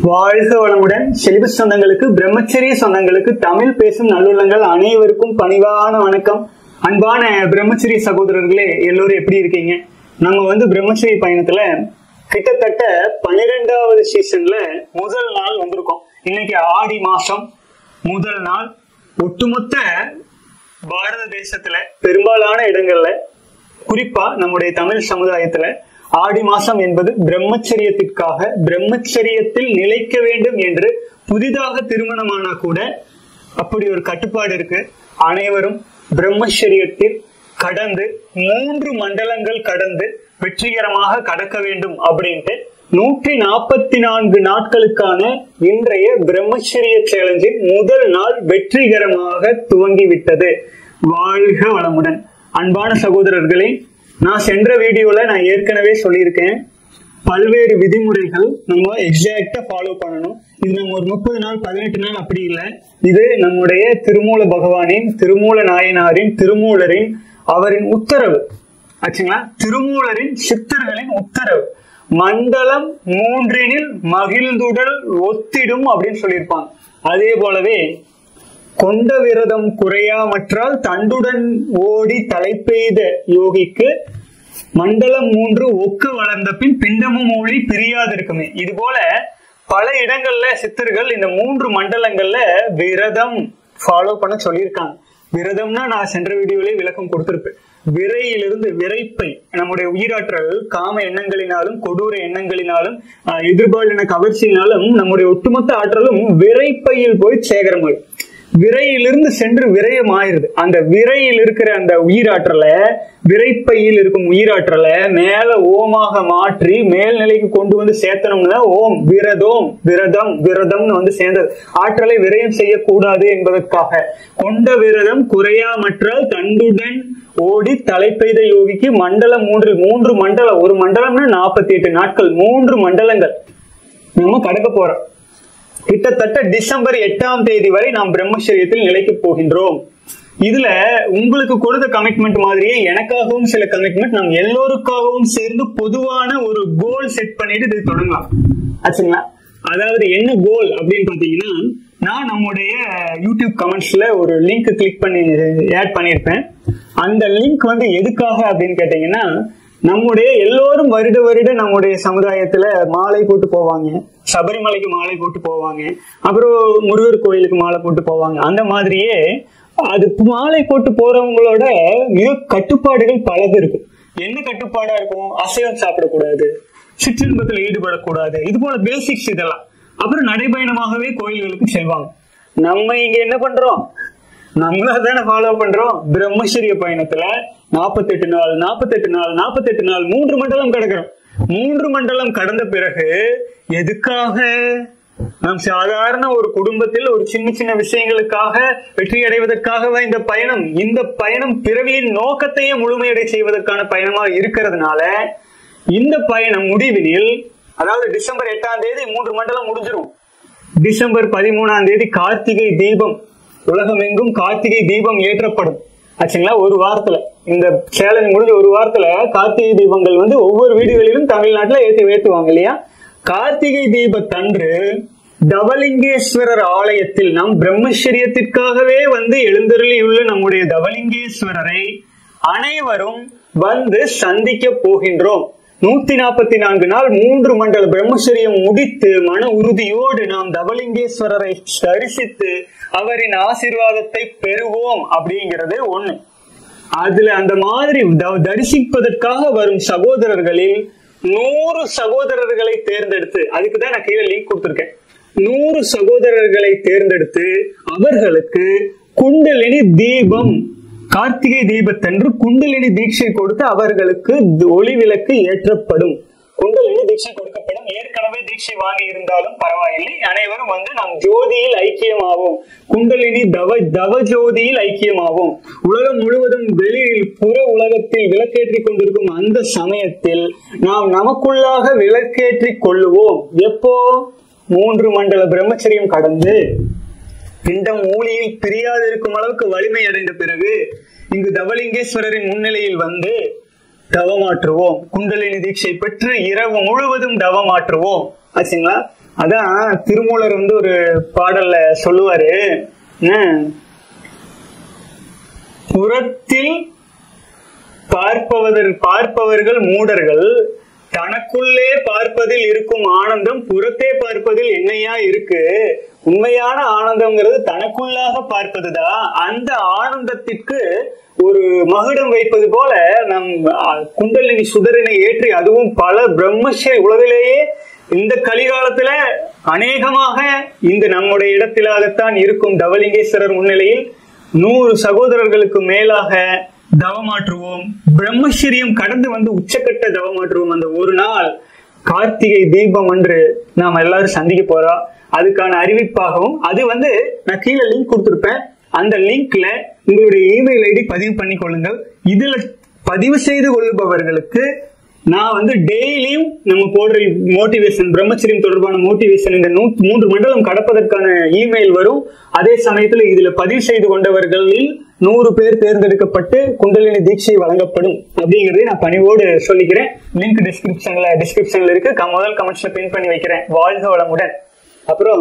வாழ்க வளமுடன் செலிபு சொந்தங்களுக்கு பிரம்மச்சரிய சொந்தங்களுக்கு தமிழ் பேசும் நல்லுள்ளங்கள் அனைவருக்கும் பணிவான வணக்கம் அன்பான பிரம்மச்சரிய சகோதரர்களே எல்லோரும் எப்படி இருக்கீங்க நம்ம வந்து பிரம்மச்சரிய பயணத்துல கிட்டத்தட்ட பன்னிரெண்டாவது சீசன்ல முதல் நாள் வந்திருக்கோம் இன்னைக்கு ஆடி மாசம் முதல் நாள் ஒட்டுமொத்த பாரத தேசத்துல பெரும்பாலான இடங்கள்ல குறிப்பா நம்முடைய தமிழ் சமுதாயத்துல ஆடி மாசம் என்பது பிரம்மச்சரியத்திற்காக பிரம்மச்சரியத்தில் நிலைக்க வேண்டும் என்று புதிதாக திருமணமானா கூட அப்படி ஒரு கட்டுப்பாடு இருக்கு அனைவரும் பிரம்மச்சரியத்தில் கடந்து மூன்று மண்டலங்கள் கடந்து வெற்றிகரமாக கடக்க வேண்டும் அப்படின்ட்டு நூற்றி நாற்பத்தி நான்கு நாட்களுக்கான இன்றைய பிரம்மச்சரிய சேலஞ்சின் முதல் நாள் வெற்றிகரமாக துவங்கிவிட்டது வாழ்க வளமுடன் அன்பான சகோதரர்களே நான் சென்ற வீடியோல நான் ஏற்கனவே சொல்லியிருக்கேன் பல்வேறு விதிமுறைகள் நம்ம எக்ஸாக்டா ஃபாலோ பண்ணணும் இது நம்ம ஒரு முப்பது நாள் பதினெட்டு நாள் அப்படி இல்லை இது நம்முடைய திருமூல பகவானின் திருமூல நாயனாரின் திருமூலரின் அவரின் உத்தரவு ஆச்சுங்களா திருமூலரின் சித்தர்களின் உத்தரவு மண்டலம் மூன்றினில் மகிழ்ந்துடல் ஒத்திடும் அப்படின்னு சொல்லியிருப்பாங்க அதே போலவே கொண்ட விரதம் குறையாமற்றால் தண்டுடன் ஓடி தலைப்பெய்த யோகிக்கு மண்டலம் மூன்று ஒக்கு வளர்ந்த பின் பிண்டமும் மொழி பிரியாது இருக்குமே இது போல பல இடங்கள்ல சித்தர்கள் இந்த மூன்று மண்டலங்கள்ல விரதம் ஃபாலோ பண்ண சொல்லியிருக்காங்க விரதம்னா நான் சென்ற வீடியோலயே விளக்கம் கொடுத்திருப்பேன் விரையிலிருந்து விரைப்பை நம்முடைய உயிராற்றல் காம எண்ணங்களினாலும் கொடூர எண்ணங்களினாலும் ஆஹ், எதிர்பாலின கவர்ச்சியினாலும் நம்முடைய ஒட்டுமொத்த ஆற்றலும் விரைப்பையில் போய் சேகரமாகும் விரையிலிருந்து சென்று விரயம் ஆயிருது அந்த விரையில் இருக்கிற அந்த உயிராற்றலை விரைப்பையில் இருக்கும் உயிராற்றலை மேல ஓமாக மாற்றி மேல்நிலைக்கு கொண்டு வந்து சேர்த்தனம்னா ஓம் விரதோம் விரதம் விரதம்னு வந்து சேர்ந்தது ஆற்றலை விரயம் செய்யக்கூடாது என்பதற்காக கொண்ட விரதம் குறையாமற்றால் தண்டுடன் ஓடி தலைப்பெய்த யோகிக்கு மண்டலம் மூன்று மூன்று மண்டலம் ஒரு மண்டலம்னா நாற்பத்தி எட்டு நாட்கள் மூன்று மண்டலங்கள் நம்ம கடக்க போறோம் கிட்டத்தட்ட டிசம்பர் எட்டாம் தேதி வரை நாம் பிரம்மச்சரியத்தில் நிலைக்க போகின்றோம் இதுல உங்களுக்கு கொடுத்த கமிட்மெண்ட் மாதிரியே எனக்காகவும் சில கமிட்மெண்ட் நாம் எல்லோருக்காகவும் சேர்ந்து பொதுவான ஒரு கோல் செட் பண்ணிட்டு இது தொடங்கலாம் ஆச்சுங்களா அதாவது என்ன கோல் அப்படின்னு பாத்தீங்கன்னா நான் நம்முடைய யூடியூப் கமெண்ட்ஸ்ல ஒரு லிங்க் கிளிக் பண்ணி ஆட் பண்ணியிருப்பேன் அந்த லிங்க் வந்து எதுக்காக அப்படின்னு கேட்டீங்கன்னா நம்முடைய எல்லோரும் வருட வருட நம்முடைய சமுதாயத்துல மாலை போட்டு போவாங்க சபரிமலைக்கு மாலை போட்டு போவாங்க அப்புறம் முருகர் கோயிலுக்கு மாலை போட்டு போவாங்க அந்த மாதிரியே அது மாலை போட்டு போறவங்களோட மிக கட்டுப்பாடுகள் பலது இருக்கும் என்ன கட்டுப்பாடா இருக்கும் அசைவம் சாப்பிடக்கூடாது சிற்றின்பத்தில் ஈடுபடக்கூடாது இது போல பேசிக்ஸ் இதெல்லாம் அப்புறம் நடைபயணமாகவே கோயில்களுக்கு செல்வாங்க நம்ம இங்க என்ன பண்றோம் நம்மள தானே ஃபாலோ பண்றோம் பிரம்மச்சரிய பயணத்துல நாற்பத்தெட்டு நாள் நாற்பத்தெட்டு நாள் நாற்பத்தெட்டு நாள் மூன்று மண்டலம் கடக்கிறோம் மூன்று மண்டலம் கடந்த பிறகு எதுக்காக நாம் சாதாரண ஒரு குடும்பத்தில் ஒரு சின்ன சின்ன விஷயங்களுக்காக வெற்றி அடைவதற்காகவா இந்த பயணம் இந்த பயணம் பிறவியின் நோக்கத்தையே முழுமையடை செய்வதற்கான பயணமாக இருக்கிறதுனால இந்த பயணம் முடிவினில் அதாவது டிசம்பர் எட்டாம் தேதி மூன்று மண்டலம் முடிஞ்சிரும் டிசம்பர் பதிமூணாம் தேதி கார்த்திகை தீபம் உலகமெங்கும் கார்த்திகை தீபம் ஏற்றப்படும் ஆச்சுங்களா ஒரு வாரத்துல இந்த சேலஞ்ச் முடிஞ்ச ஒரு வாரத்துல கார்த்திகை தீபங்கள் வந்து ஒவ்வொரு வீடுகளிலும் தமிழ்நாட்டுல ஏத்தி ஏற்றுவாங்க இல்லையா கார்த்திகை தீபத்தன்று தவலிங்கேஸ்வரர் ஆலயத்தில் நம் பிரம்மச்சரியத்திற்காகவே வந்து எழுந்தருளியுள்ள நம்முடைய தவலிங்கேஸ்வரரை அனைவரும் வந்து சந்திக்க போகின்றோம் நூத்தி நாற்பத்தி நான்கு நாள் மூன்று மண்டல பிரம்மச்சரியம் முடித்து மன உறுதியோடு நாம் தவலிங்கேஸ்வரரை தரிசித்து அவரின் ஆசீர்வாதத்தை பெறுவோம் அப்படிங்கிறது ஒண்ணு அதுல அந்த மாதிரி த- தரிசிப்பதற்காக வரும் சகோதரர்களில் நூறு சகோதரர்களை தேர்ந்தெடுத்து அதுக்கு தான் நான் கீழே லிங்க் கொடுத்திருக்கேன் நூறு சகோதரர்களை தேர்ந்தெடுத்து அவர்களுக்கு குண்டலினி தீபம் கார்த்திகை தீபத்தன்று குண்டலினி தீட்சை கொடுத்து அவர்களுக்கு ஒளி விளக்கு ஏற்றப்படும் குண்டலினி தீட்சை கொடுக்கப்படும் ஏற்கனவே தீட்சை வாங்கி இருந்தாலும் பரவாயில்லை அனைவரும் வந்து நாம் ஜோதியில் ஐக்கியமாவோம் குண்டலினி தவ தவ ஜோதியில் ஐக்கியமாவோம் உலகம் முழுவதும் வெளியில் புற உலகத்தில் விளக்கேற்றிக் கொண்டிருக்கும் அந்த சமயத்தில் நாம் நமக்குள்ளாக விளக்கேற்றிக் கொள்ளுவோம் எப்போ மூன்று மண்டல பிரம்மச்சரியம் கடந்து பிண்டம் ஊழியில் பிரியாது இருக்கும் அளவுக்கு வலிமை அடைந்த பிறகு இங்கு தவலிங்கேஸ்வரரின் முன்னிலையில் வந்து தவமாற்றுவோம் குண்டலினி தீட்சை பெற்று இரவு முழுவதும் தவமாற்றுவோம் ஆச்சுங்களா அதான் திருமூலர் வந்து ஒரு பாடல்ல சொல்லுவாரு என்ன? புறத்தில் பார்ப்பவர் பார்ப்பவர்கள் மூடர்கள் தனக்குள்ளே பார்ப்பதில் இருக்கும் ஆனந்தம் புறத்தே பார்ப்பதில் என்னையா இருக்கு உண்மையான ஆனந்தம்ங்கிறது தனக்குள்ளாக பார்ப்பதுதான் அந்த ஆனந்தத்திற்கு ஒரு மகுடம் வைப்பது போல நம் அஹ், குண்டலினி சுடரினை ஏற்றி அதுவும் பல பிரம்மஸ்ய உலகிலேயே இந்த கலிகாலத்துல அநேகமாக இந்த நம்முடைய இடத்திலாகத்தான் இருக்கும் தவலிங்கேஸ்வரர் முன்னிலையில் நூறு சகோதரர்களுக்கு மேலாக தவமாற்றுவோம் பிரம்மச்சரியம் கடந்து வந்து உச்சக்கட்ட தவமாற்றுவோம் அந்த ஒரு நாள் கார்த்திகை தீபம் அன்று நாம் எல்லாரும் சந்திக்க போறோம் அதுக்கான அறிவிப்பாகவும் அது வந்து நான் கீழே லிங்க் கொடுத்திருப்பேன் அந்த லிங்க்ல உங்களுடைய இமெயில் ஐடி பதிவு பண்ணி கொள்ளுங்கள் இதுல பதிவு செய்து கொள்ளுபவர்களுக்கு நான் வந்து டெய்லியும் நம்ம போடுற மோட்டிவேஷன் பிரம்மச்சரியம் தொடர்பான மோட்டிவேஷன் இந்த நூ- மூன்று மண்டலம் கடப்பதற்கான இமெயில் வரும் அதே சமயத்துல இதுல பதிவு செய்து கொண்டவர்களில் நூறு பேர் தேர்ந்தெடுக்கப்பட்டு குண்டலினி தீட்சை வழங்கப்படும் அப்படிங்கறதை நான் பணிவோடு சொல்லிக்கிறேன் லிங்க் டிஸ்கிரிப்ஷன்ல டிஸ்கிரிப்ஷன்ல இருக்கு க- முதல் கமெண்ட்ஸ்ல பின் பண்ணி வைக்கிறேன் வாழ்க வளமுடன் அப்புறம்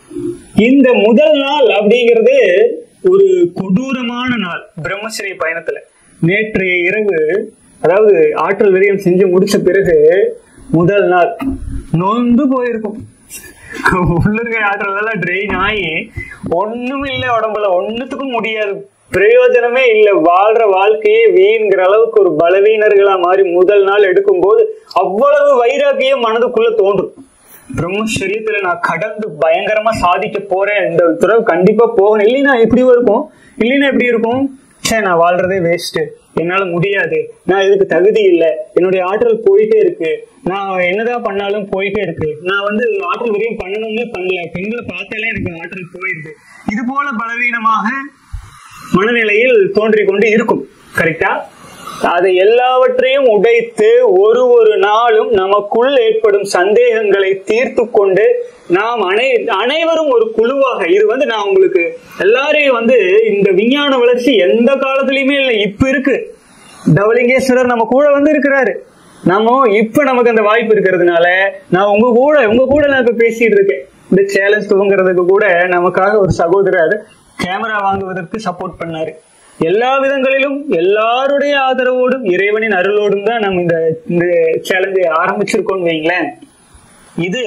இந்த முதல் நாள் அப்படிங்கிறது ஒரு கொடூரமான நாள் பிரம்மச்சரிய பயணத்துல நேற்றைய இரவு அதாவது ஆற்றல் விரயம் செஞ்சு முடிச்ச பிறகு முதல் நாள் நொந்து போயிருக்கும் உள்ள இருக்க ஆற்றல் எல்லாம் ட்ரெயின் ஆகி ஒண்ணும் இல்ல உடம்புல ஒண்ணுத்துக்கும் முடியாது பிரயோஜனமே இல்ல வாழ்ற வாழ்க்கையே வீண்கிற அளவுக்கு ஒரு பலவீனர்களா மாறி முதல் நாள் எடுக்கும்போது அவ்வளவு வைராக்கியம் மனதுக்குள்ள தோன்றும் பிரம்மச்சரியத்துல நான் கடந்து பயங்கரமா சாதிக்க போறேன் இந்த தடவை கண்டிப்பா போகணும் இல்லைன்னா எப்படி இருக்கும் இல்லைன்னா எப்படி இருக்கும் சே நான் வாழ்றதே வேஸ்ட் என்னால முடியாது நான் இதுக்கு தகுதி இல்லை என்னுடைய ஆற்றல் போயிட்டே இருக்கு நான் என்னதான் பண்ணாலும் போயிட்டே இருக்கு நான் வந்து ஆற்றல் விரையும் பண்ணணும்னு பண்ணல பெண்களை பார்த்தாலே எனக்கு ஆற்றல் போயிடுது இது போல பலவீனமாக மனநிலையில் தோன்றிக் கொண்டு இருக்கும் கரெக்டா அதை எல்லாவற்றையும் உடைத்து ஒரு ஒரு நாளும் நமக்குள் ஏற்படும் சந்தேகங்களை தீர்த்து கொண்டு நாம் அனை அனைவரும் ஒரு குழுவாக இது வந்து நான் உங்களுக்கு எல்லாரையும் வந்து இந்த விஞ்ஞான வளர்ச்சி எந்த காலத்துலயுமே இல்லை இப்ப இருக்கு தவலிங்கேஸ்வரர் நம்ம கூட வந்து இருக்கிறாரு நம்ம இப்ப நமக்கு அந்த வாய்ப்பு இருக்கிறதுனால நான் உங்க கூட உங்க கூட நான் இப்ப பேசிட்டு இருக்கேன் இந்த சேலஞ்ச் துவங்குறதுக்கு கூட நமக்காக ஒரு சகோதரர் கேமரா வாங்குவதற்கு சப்போர்ட் பண்ணாரு எல்லா விதங்களிலும் எல்லாருடைய ஆதரவோடும் இறைவனின் அருளோடும் தான் நம்ம இந்த இந்த சேலஞ்சை ஆரம்பிச்சிருக்கோம் வைங்களேன் இது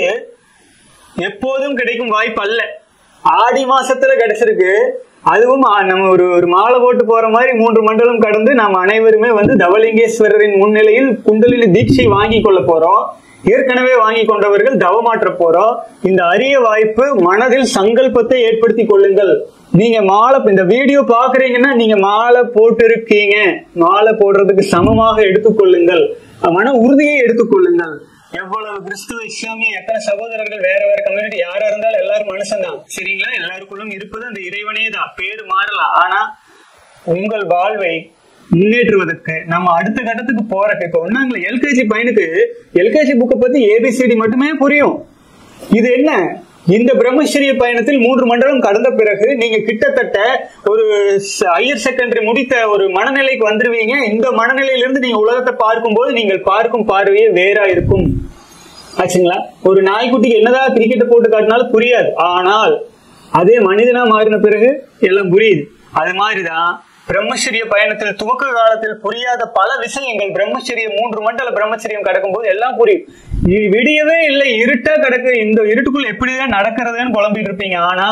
எப்போதும் கிடைக்கும் வாய்ப்பு அல்ல ஆடி மாசத்துல கிடைச்சிருக்கு அதுவும் ஆ- நம்ம ஒரு ஒரு மாலை போட்டு போற மாதிரி மூன்று மண்டலம் கடந்து நாம் அனைவருமே வந்து தவலிங்கேஸ்வரரின் முன்னிலையில் குண்டலினி தீட்சை வாங்கி கொள்ள போறோம் ஏற்கனவே வாங்கி கொண்டவர்கள் தவமாற்ற போறோம் இந்த அரிய வாய்ப்பு மனதில் சங்கல்பத்தை ஏற்படுத்தி கொள்ளுங்கள் நீங்க மாலை இந்த வீடியோ பாக்குறீங்கன்னா நீங்க மாலை போட்டு இருக்கீங்க மாலை போடுறதுக்கு சமமாக எடுத்துக்கொள்ளுங்கள் மன உறுதியை எடுத்துக்கொள்ளுங்கள் எவ்வளவு கிறிஸ்துவ இஸ்லாமிய எத்தனை சகோதரர்கள் வேற வேற கம்யூனிட்டி யாரா இருந்தாலும் எல்லாரும் மனுஷன் தான் சரிங்களா எல்லாருக்குள்ளும் இருப்பது அந்த இறைவனே தான் பேரு மாறலாம் ஆனா உங்கள் வாழ்வை முன்னேற்றுவதற்கு நம்ம அடுத்த கட்டத்துக்கு போறக்கு இப்ப ஒன்னாங்களே எல்கேஜி பையனுக்கு எல்கேஜி புக்கை பத்தி ஏபிசிடி மட்டுமே புரியும் இது என்ன இந்த பிரம்மச்சரிய பயணத்தில் மூன்று மண்டலம் கடந்த பிறகு நீங்க கிட்டத்தட்ட ஒரு ஹையர் செகண்டரி முடித்த ஒரு மனநிலைக்கு வந்துருவீங்க இந்த மனநிலையிலிருந்து நீங்க உலகத்தை பார்க்கும்போது நீங்கள் பார்க்கும் பார்வையே வேறா இருக்கும் ஆச்சுங்களா ஒரு நாய்க்குட்டிக்கு என்னதான் கிரிக்கெட்டை போட்டு காட்டினாலும் புரியாது ஆனால் அதே மனிதனா மாறின பிறகு எல்லாம் புரியுது அது மாதிரிதான் பிரம்மச்சரிய பயணத்தில் துவக்க காலத்தில் புரியாத பல விஷயங்கள் பிரம்மச்சரிய மூன்று மண்டல பிரம்மச்சரியம் கடக்கும்போது எல்லாம் புரியும் இ- விடியவே இல்லை இருட்டா கிடக்கு இந்த இருட்டுக்குள்ள எப்படிதான் நடக்கிறதுன்னு குழம்பிட்டு இருப்பீங்க ஆனா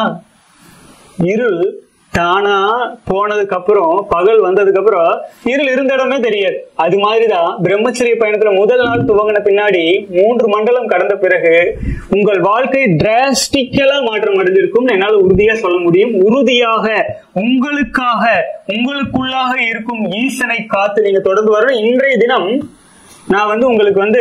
இருள் தானா போனதுக்கு அப்புறம் பகல் வந்ததுக்கு அப்புறம் இருள் இருந்த இடமே தெரியாது அது மாதிரிதான் பிரம்மச்சரிய பயணத்துல முதல் நாள் துவங்கின பின்னாடி மூன்று மண்டலம் கடந்த பிறகு உங்கள் வாழ்க்கை டிராஸ்டிக்கலா மாற்றம் அடைஞ்சிருக்கும் என்னால உறுதியா சொல்ல முடியும் உறுதியாக உங்களுக்காக உங்களுக்குள்ளாக இருக்கும் ஈசனை காத்து நீங்க தொடர்ந்து வரணும் இன்றைய தினம் நான் வந்து உங்களுக்கு வந்து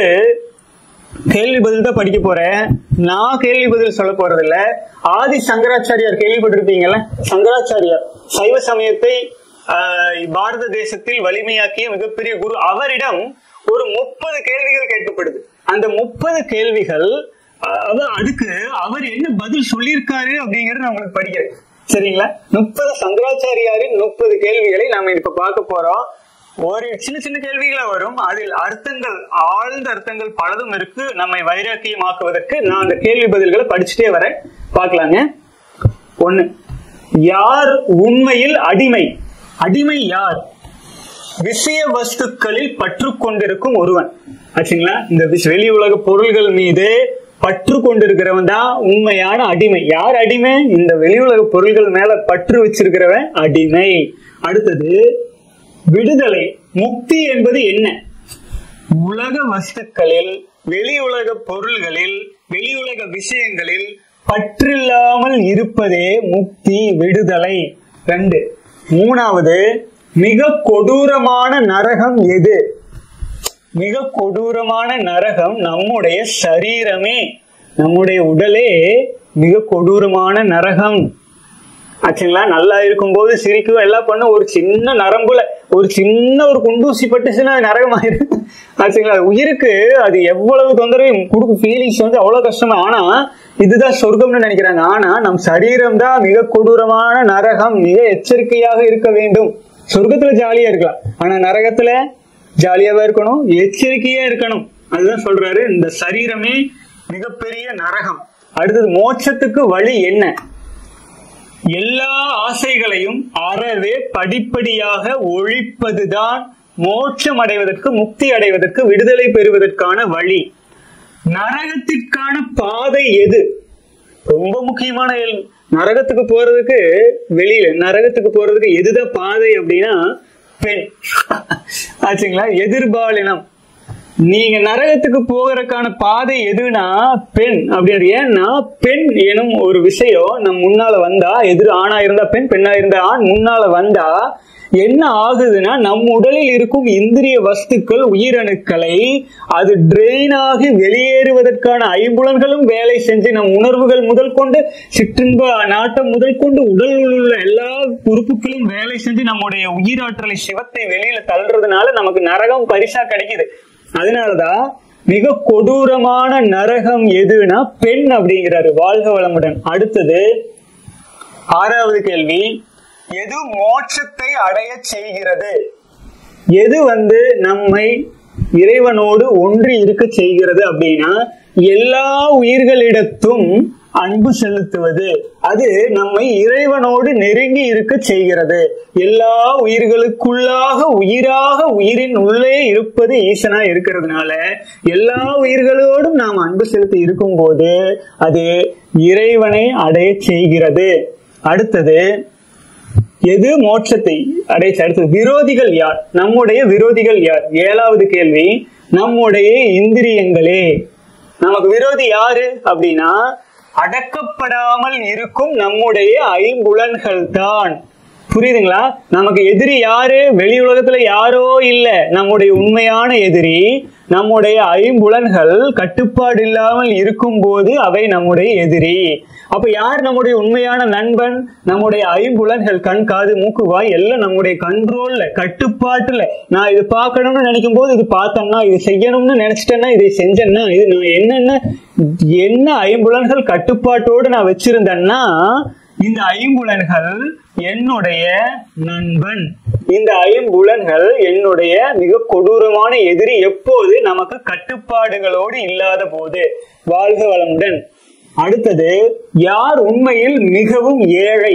கேள்வி பதில் தான் படிக்க போறேன் நான் கேள்வி பதில் சொல்ல போறது இல்ல ஆதி சங்கராச்சாரியார் கேள்விப்பட்டிருப்பீங்கல்ல சங்கராச்சாரியார் சைவ சமயத்தை ஆஹ், பாரத தேசத்தில் வலிமையாக்கிய மிகப்பெரிய குரு அவரிடம் ஒரு முப்பது கேள்விகள் கேட்கப்படுது அந்த முப்பது கேள்விகள் ஆஹ், அதான் அதுக்கு அவர் என்ன பதில் சொல்லியிருக்காரு அப்படிங்கறத நான் உங்களுக்கு படிக்கிறேன் சரிங்களா முப்பது சங்கராச்சாரியாரின் முப்பது கேள்விகளை நாம இப்ப பார்க்க போறோம் ஒரு சின்ன சின்ன கேள்விகளா வரும் அதில் அர்த்தங்கள் ஆழ்ந்த அர்த்தங்கள் பலதும் இருக்கு நம்மை வைராக்கியமாக்குவதற்கு நான் அந்த கேள்வி பதில்களை படிச்சுட்டே வரேன் பார்க்கலாங்க ஒண்ணு யார் உண்மையில் அடிமை அடிமை யார் விஷய வஸ்துக்களில் பற்று கொண்டிருக்கும் ஒருவன் ஆச்சுங்களா இந்த விஷ- வெளி உலக பொருள்கள் மீது பற்று கொண்டிருக்கிறவன் தான் உண்மையான அடிமை யார் அடிமை இந்த வெளி உலக பொருள்கள் மேல பற்று வச்சிருக்கிறவன் அடிமை அடுத்தது விடுதலை முக்தி என்பது என்ன உலக வஸ்துக்களில் வெளி உலக பொருள்களில் வெளி உலக விஷயங்களில் பற்றில்லாமல் இருப்பதே முக்தி விடுதலை ரெண்டு மூணாவது மிக கொடூரமான நரகம் எது மிக கொடூரமான நரகம் நம்முடைய சரீரமே நம்முடைய உடலே மிக கொடூரமான நரகம் ஆச்சுங்களா நல்லா இருக்கும்போது சிரிக்கும் எல்லாம் பண்ண ஒரு சின்ன நரம்புல ஒரு சின்ன ஒரு குண்டூசி பட்டுச்சுன்னா அது நரகமாயிரும் ஆச்சுங்களா உயிருக்கு அது எவ்வளவு தொந்தரவு கொடுக்கும் ஃபீலிங்ஸ் வந்து அவ்வளவு கஷ்டமா ஆனா இதுதான் சொர்க்கம்னு நினைக்கிறாங்க ஆனா நம் சரீரம் தான் மிக கொடூரமான நரகம் மிக எச்சரிக்கையாக இருக்க வேண்டும் சொர்க்கத்துல ஜாலியா இருக்கலாம் ஆனா நரகத்துல ஜாலியாவா இருக்கணும் எச்சரிக்கையா இருக்கணும் அதுதான் சொல்றாரு இந்த சரீரமே மிகப்பெரிய நரகம் அடுத்தது மோட்சத்துக்கு வழி என்ன எல்லா ஆசைகளையும் அறவே படிப்படியாக ஒழிப்பதுதான் மோட்சம் அடைவதற்கு முக்தி அடைவதற்கு விடுதலை பெறுவதற்கான வழி நரகத்திற்கான பாதை எது ரொம்ப முக்கியமான கேள்வி. நரகத்துக்கு போறதுக்கு வெளியில நரகத்துக்கு போறதுக்கு எதுதான் பாதை அப்படின்னா பெண் ஆச்சுங்களா எதிர்பாலினம் நீங்க நரகத்துக்கு போகிறதுக்கான பாதை எதுனா பெண் அப்படி ஏன்னா பெண் எனும் ஒரு விஷயம் நம் முன்னால வந்தா எதிர் ஆணா இருந்தா பெண் பெண்ணா இருந்தா ஆண் முன்னால வந்தா என்ன ஆகுதுன்னா நம் உடலில் இருக்கும் இந்திரிய வஸ்துக்கள் உயிரணுக்களை அது ட்ரெயின் ஆகி வெளியேறுவதற்கான ஐம்புலன்களும் வேலை செஞ்சு நம் உணர்வுகள் முதல் கொண்டு சிற்றின்ப நாட்டம் முதல் கொண்டு உடலில் உள்ள எல்லா உறுப்புகளும் வேலை செஞ்சு நம்முடைய உயிராற்றலை சிவத்தை வெளியில தள்ளுறதுனால நமக்கு நரகம் பரிசா கிடைக்குது அதனாலதான் மிக கொடூரமான நரகம் எதுனா பெண் அப்படிங்கிறாரு வாழ்க வளமுடன் அடுத்தது ஆறாவது கேள்வி எது மோட்சத்தை அடைய செய்கிறது எது வந்து நம்மை இறைவனோடு ஒன்றி இருக்க செய்கிறது அப்படின்னா எல்லா உயிர்களிடத்தும் அன்பு செலுத்துவது அது நம்மை இறைவனோடு நெருங்கி இருக்க செய்கிறது எல்லா உயிர்களுக்குள்ளாக உயிராக உயிரின் உள்ளே இருப்பது ஈசனா இருக்கிறதுனால எல்லா உயிர்களோடும் நாம் அன்பு செலுத்தி இருக்கும்போது அது இறைவனை அடைய செய்கிறது அடுத்தது எது மோட்சத்தை அடைய அடுத்தது விரோதிகள் யார் நம்முடைய விரோதிகள் யார் ஏழாவது கேள்வி நம்முடைய இந்திரியங்களே நமக்கு விரோதி யாரு அப்படின்னா அடக்கப்படாமல் இருக்கும் நம்முடைய ஐம்புலன்கள் தான் புரியுதுங்களா நமக்கு எதிரி யாரு வெளி உலகத்துல யாரோ இல்ல நம்முடைய உண்மையான எதிரி நம்முடைய ஐம்புலன்கள் கட்டுப்பாடு இல்லாமல் இருக்கும் போது அவை நம்முடைய எதிரி அப்ப யார் நம்முடைய உண்மையான நண்பன் நம்முடைய ஐம்புலன்கள் கண் காது மூக்கு வாய் எல்லாம் நம்முடைய கண்ட்ரோல்ல கட்டுப்பாட்டுல நான் இது பார்க்கணும்னு நினைக்கும் போது இது பார்த்தேன்னா இது செய்யணும்னு நினைச்சிட்டேன்னா இதை செஞ்சேன்னா இது நான் என்னென்ன என்ன ஐம்புலன்கள் கட்டுப்பாட்டோடு நான் வச்சிருந்தேன்னா இந்த ஐம்புலன்கள் என்னுடைய நண்பன் இந்த ஐம்புலன்கள் என்னுடைய மிக கொடூரமான எதிரி எப்போது நமக்கு கட்டுப்பாடுகளோடு இல்லாத போது வாழ்க வளமுடன் அடுத்தது யார் உண்மையில் மிகவும் ஏழை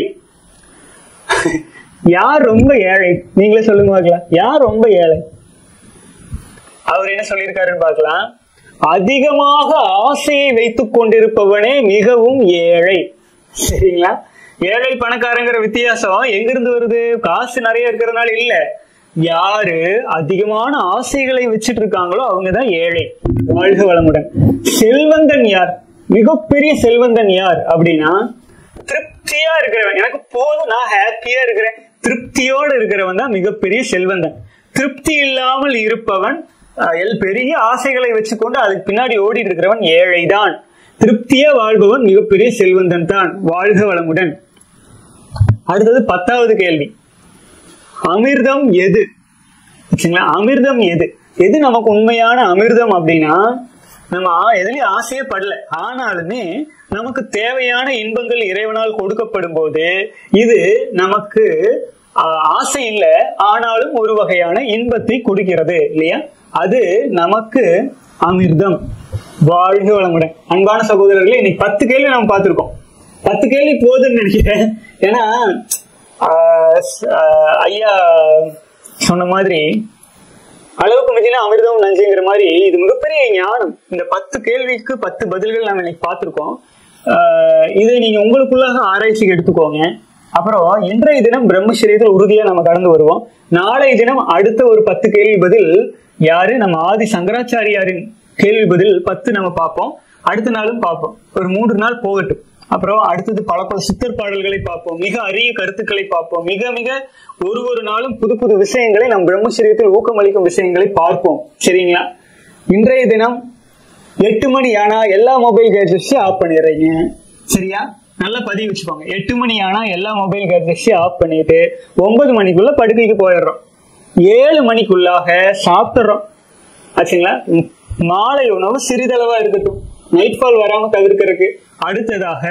யார் ரொம்ப ஏழை நீங்களே சொல்லுங்க பார்க்கலாம் யார் ரொம்ப ஏழை அவர் என்ன சொல்லியிருக்காருன்னு பார்க்கலாம் அதிகமாக ஆசையை வைத்துக் கொண்டிருப்பவனே மிகவும் ஏழை சரிங்களா ஏழை பணக்காரங்கிற வித்தியாசம் எங்கிருந்து வருது காசு நிறைய இருக்கிறதுனால இல்ல யாரு அதிகமான ஆசைகளை வச்சுட்டு இருக்காங்களோ அவங்கதான் ஏழை வாழ்க வளமுடன் செல்வந்தன் யார் மிகப்பெரிய செல்வந்தன் யார் அப்படின்னா திருப்தியா இருக்கிறவன் எனக்கு போதும் நான் ஹாப்பியா இருக்கிறேன் திருப்தியோடு இருக்கிறவன் தான் மிகப்பெரிய செல்வந்தன் திருப்தி இல்லாமல் இருப்பவன் அஹ், எல் பெரிய ஆசைகளை வச்சுக்கொண்டு அதுக்கு பின்னாடி ஓடிட்டு இருக்கிறவன் ஏழைதான் திருப்தியா வாழ்பவன் மிகப்பெரிய செல்வந்தன் தான் வாழ்க வளமுடன் அடுத்தது பத்தாவது கேள்வி அமிர்தம் எது சரிங்களா அமிர்தம் எது எது நமக்கு உண்மையான அமிர்தம் அப்படின்னா நம்ம ஆ- எதுலயும் ஆசையே படல ஆனாலுமே நமக்கு தேவையான இன்பங்கள் இறைவனால் கொடுக்கப்படும் போது இது நமக்கு ஆஹ் ஆசை இல்ல ஆனாலும் ஒரு வகையான இன்பத்தை கொடுக்கிறது இல்லையா அது நமக்கு அமிர்தம் வாழ்க வளமுடன் அன்பான சகோதரர்களே இன்னைக்கு பத்து கேள்வி நம்ம பார்த்திருக்கோம் பத்து கேள்வி போதுன்னு நினைக்கிறேன் ஏன்னா ஆஹ் ஸ்- ஆஹ் ஐயா சொன்ன மாதிரி அளவுக்கு மிஞ்சினா அமிர்தம் நஞ்சுங்கிற மாதிரி இது மிகப்பெரிய ஞானம் இந்த பத்து கேள்விக்கு பத்து பதில்கள் நம்ம இன்னைக்கு பார்த்திருக்கோம் ஆஹ் இதை நீங்க உங்களுக்குள்ளாக ஆராய்ச்சிக்கு எடுத்துக்கோங்க அப்புறம் இன்றைய தினம் பிரம்மச்சரியத்தில் உறுதியா நம்ம கடந்து வருவோம் நாளைய தினம் அடுத்த ஒரு பத்து கேள்வி பதில் யாரு நம்ம ஆதி சங்கராச்சாரியாரின் கேள்வி பதில் பத்து நம்ம பார்ப்போம் அடுத்த நாளும் பார்ப்போம் ஒரு மூன்று நாள் போகட்டும் அப்புறம் அடுத்தது பல பல சித்தர் பாடல்களை பார்ப்போம் மிக அரிய கருத்துக்களை பார்ப்போம் மிக மிக ஒரு ஒரு நாளும் புது புது விஷயங்களை நம் பிரம்மச்சரியத்தில் ஊக்கமளிக்கும் விஷயங்களை பார்ப்போம் சரிங்களா இன்றைய தினம் எட்டு மணி ஆனா எல்லா மொபைல் கேட்ஜெட்ஸையும் ஆஃப் பண்ணிடுறீங்க சரியா நல்லா பதிவு வச்சுக்கோங்க எட்டு மணி ஆனா எல்லா மொபைல் கேட்ஜெட்ஸையும் ஆஃப் பண்ணிட்டு ஒன்பது மணிக்குள்ள படுக்கைக்கு போயிடுறோம் ஏழு மணிக்குள்ளாக சாப்பிட்டுறோம் ஆச்சுங்களா ம், மாலை உணவு சிறிதளவா இருக்கட்டும் நைட் ஃபால் வராம தவிர்க்கிறதுக்கு அடுத்ததாக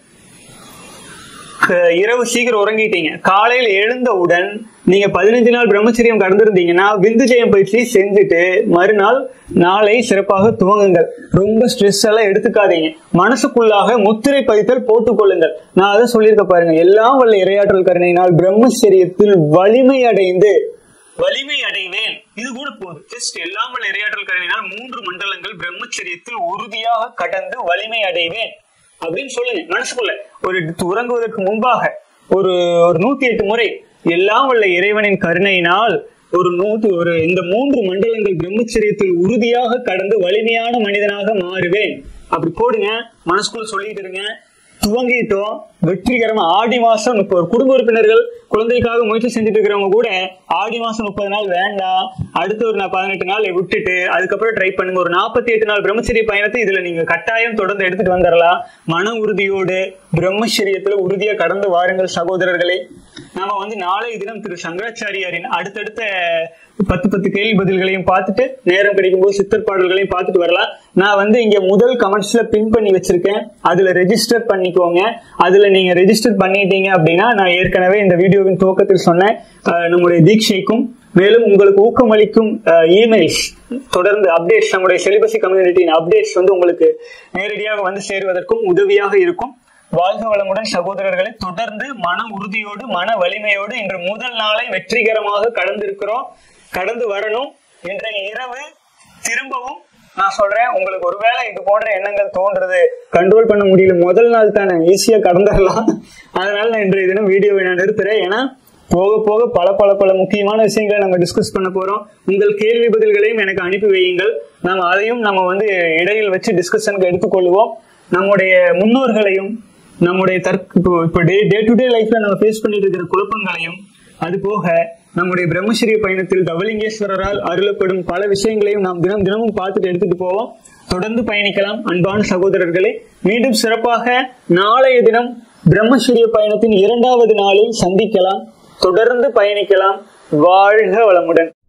க- இரவு சீக்கிரம் உறங்கிட்டீங்க காலையில் எழுந்தவுடன் நீங்க பதினஞ்சு நாள் பிரம்மச்சரியம் கடந்திருந்தீங்கன்னா விந்து ஜெயம் பயிற்சி செஞ்சுட்டு மறுநாள் நாளை சிறப்பாக துவங்குங்கள் ரொம்ப ஸ்ட்ரெஸ் எல்லாம் எடுத்துக்காதீங்க மனசுக்குள்ளாக முத்திரை பதித்தல் போட்டுக்கொள்ளுங்கள் நான் அதை சொல்லியிருக்க பாருங்க எல்லாம் வல்ல இரையாற்றல் கருணையினால் பிரம்மச்சரியத்தில் வலிமை அடைந்து வலிமை அடைவேன் இது கூட போதும் ஜஸ்ட் எல்லாம் வல்ல இரையாற்றல் கருணையினால் மூன்று மண்டலங்கள் பிரம்மச்சரியத்தில் உறுதியாக கடந்து வலிமை அடைவேன் அப்படின்னு சொல்லுங்க மனசுக்குள்ள ஒரு உறங்குவதற்கு முன்பாக ஒரு ஒரு நூத்தி எட்டு முறை எல்லாம் வல்ல இறைவனின் கருணையினால் ஒரு நூத்தி ஒரு இந்த மூன்று மண்டலங்கள் பிரம்மச்சரியத்தில் உறுதியாக கடந்து வலிமையான மனிதனாக மாறுவேன் அப்படி போடுங்க மனசுக்குள்ள சொல்லிட்டு இருங்க துவங்கிட்டோம் வெற்றிகரமா ஆடி மாசம் இப்போ ஒரு குடும்ப உறுப்பினர்கள் குழந்தைக்காக முயற்சி செஞ்சுட்டு இருக்கிறவங்க கூட ஆடி மாசம் முப்பது நாள் வேண்டாம் அடுத்து ஒரு நான் பதினெட்டு நாள் விட்டுட்டு அதுக்கப்புறம் ட்ரை பண்ணுங்க ஒரு நாற்பத்தி எட்டு நாள் பிரம்மச்சரிய பயணத்தை இதுல நீங்க கட்டாயம் தொடர்ந்து எடுத்துட்டு வந்துடலாம் மன உறுதியோடு பிரம்மச்சரியத்துல உறுதியா கடந்து வாருங்கள் சகோதரர்களே நாம வந்து நாளை தினம் திரு சங்கராச்சாரியாரின் அடுத்தடுத்த பத்து பத்து கேள்வி பதில்களையும் பார்த்துட்டு நேரம் கிடைக்கும் போது சித்தர் பாடல்களையும் பார்த்துட்டு வரலாம் நான் வந்து இங்க முதல் கமெண்ட்ஸ்ல பின் பண்ணி வச்சிருக்கேன் அதுல ரெஜிஸ்டர் பண்ணிக்கோங்க அதுல நீங்க ரெஜிஸ்டர் பண்ணிட்டீங்க அப்படின்னா நான் ஏற்கனவே இந்த வீடியோவின் துவக்கத்தில் சொன்னேன் அஹ், நம்முடைய தீட்சைக்கும் மேலும் உங்களுக்கு ஊக்கமளிக்கும் இமெயில்ஸ் தொடர்ந்து அப்டேட்ஸ் நம்முடைய செலிபசி கம்யூனிட்டியின் அப்டேட்ஸ் வந்து உங்களுக்கு நேரடியாக வந்து சேருவதற்கும் உதவியாக இருக்கும் வாழ்க வளமுடன் சகோதரர்களை தொடர்ந்து மன உறுதியோடு மன வலிமையோடு இன்று முதல் நாளை வெற்றிகரமாக கடந்திருக்கிறோம் கடந்து வரணும் இன்றைய இரவு திரும்பவும் நான் சொல்றேன் உங்களுக்கு ஒருவேளை இது போன்ற எண்ணங்கள் தோன்றது கண்ட்ரோல் பண்ண முடியல முதல் நாள் தானே ஈஸியா கடந்துடலாம் அதனால நான் இன்றைய தினம் வீடியோவை நான் நிறுத்துறேன் ஏன்னா போக போக பல பல பல முக்கியமான விஷயங்களை நம்ம டிஸ்கஸ் பண்ண போறோம் உங்கள் கேள்வி பதில்களையும் எனக்கு அனுப்பி வையுங்கள் நாம் அதையும் நம்ம வந்து இடையில் வச்சு டிஸ்கஷனுக்கு எடுத்துக்கொள்வோம் நம்முடைய முன்னோர்களையும் நம்முடைய தற்கு இப்போ இப்போ டே டே டு டே லைஃப்ல நம்ம ஃபேஸ் பண்ணிட்டு இருக்கிற குழப்பங்களையும் அது போக நம்முடைய பிரம்மச்சரிய பயணத்தில் தவலிங்கேஸ்வரரால் அருளப்படும் பல விஷயங்களையும் நாம் தினம் தினமும் பார்த்துட்டு எடுத்துட்டு போவோம் தொடர்ந்து பயணிக்கலாம் அன்பான சகோதரர்களே மீண்டும் சிறப்பாக நாளைய தினம் பிரம்மச்சரிய பயணத்தின் இரண்டாவது நாளில் சந்திக்கலாம் தொடர்ந்து பயணிக்கலாம் வாழ்க வளமுடன்